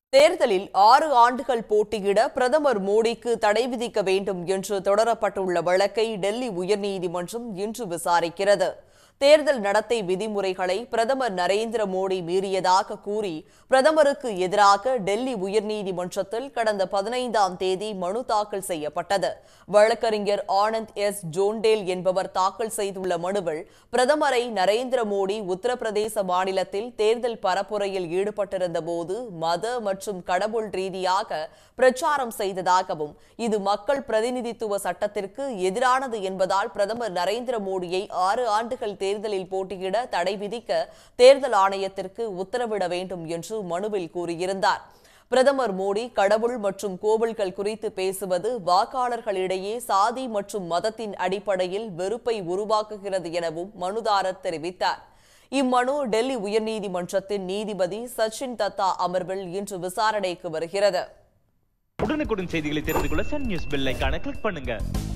தேர்தலில் ஆறு ஆண்டுகள் போட்டியிட பிரதமர் மோடிக்கு தடை விதிக்க வேண்டும் என்று தொடரப்பட்டுள்ள வழக்கை டெல்லி உயர்நீதிமன்றம் இன்று விசாரிக்கிறது தேர்தல் நடத்தை விதிமுறைகளை பிரதமர் நரேந்திர மோடி மீறியதாக கூறி பிரதமருக்கு எதிராக டெல்லி உயர்நீதிமன்றத்தில் கடந்த பதினைந்தாம் தேதி மனு தாக்கல் செய்யப்பட்டது வழக்கறிஞர் ஆனந்த் எஸ் ஜோண்டேல் என்பவர் தாக்கல் செய்துள்ள மனுவில் பிரதமரை நரேந்திர மோடி உத்தரப்பிரதேச மாநிலத்தில் தேர்தல் பரப்புரையில் ஈடுபட்டிருந்த போது மத மற்றும் கடவுள் ரீதியாக பிரச்சாரம் செய்ததாகவும் இது மக்கள் பிரதிநிதித்துவ சட்டத்திற்கு எதிரானது என்பதால் பிரதமர் நரேந்திர மோடியை ஆறு ஆண்டுகள் தேர்தலில் போட்டியிட தடை விதிக்க தேர்தல் ஆணையத்திற்கு உத்தரவிட வேண்டும் என்று மனுவில் கூறியிருந்தார் பிரதமர் மோடி கடவுள் மற்றும் கோவில்கள் குறித்து பேசுவது வாக்காளர்களிடையே சாதி மற்றும் மதத்தின் அடிப்படையில் வெறுப்பை உருவாக்குகிறது எனவும் மனுதாரர் தெரிவித்தார் இம்மனு டெல்லி உயர்நீதிமன்றத்தின் நீதிபதி சச்சின் தத்தா அமர்வில் இன்று விசாரணைக்கு வருகிறது உடனுக்குடன் செய்திகளை தெரிந்து கொள்ள சன் நியூஸ் பெல் ஐகானை கிளிக் பண்ணுங்க